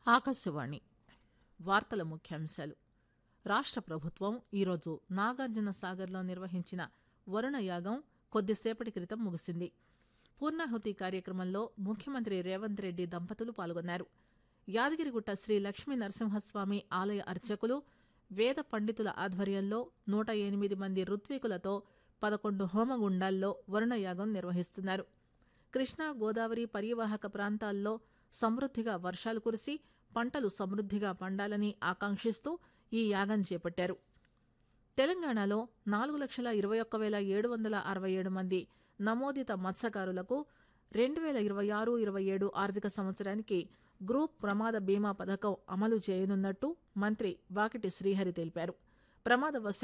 ఆకాశవాణి వార్తల ముఖ్యాంశాలు రాష్ట ప్రభుత్వం ఈరోజు నాగార్జున సాగర్లో నిర్వహించిన వరుణ యాగం కొద్దిసేపటి క్రితం ముగిసింది పూర్ణాహుతి కార్యక్రమంలో ముఖ్యమంత్రి రేవంత్ రెడ్డి దంపతులు పాల్గొన్నారు యాదగిరిగుట్ట శ్రీ లక్ష్మీ నరసింహస్వామి ఆలయ అర్చకులు వేద పండితుల ఆధ్వర్యంలో నూట ఎనిమిది మంది ఋత్వికులతో పదకొండు హోమగుండాల్లో వరుణయాగం నిర్వహిస్తున్నారు కృష్ణా గోదావరి పరివాహక ప్రాంతాల్లో సమృద్దిగా వర్షాలు కురిసి పంటలు సమృద్దిగా పండాలని ఆకాంక్షిస్తూ ఈ యాగం చేపట్టారు తెలంగాణలో నాలుగు లక్షల ఇరవై ఒక్క వేల ఏడు వందల అరవై ఏడు మంది నమోదిత మత్స్యకారులకు రెండు వేల ఇరవై ఆరు ఇరవై ఏడు ఆర్థిక సంవత్సరానికి గ్రూప్ ప్రమాద బీమా పథకం అమలు చేయనున్నట్టు మంత్రి వాకిటి శ్రీహరి తెలిపారు ప్రమాదవశాత్తు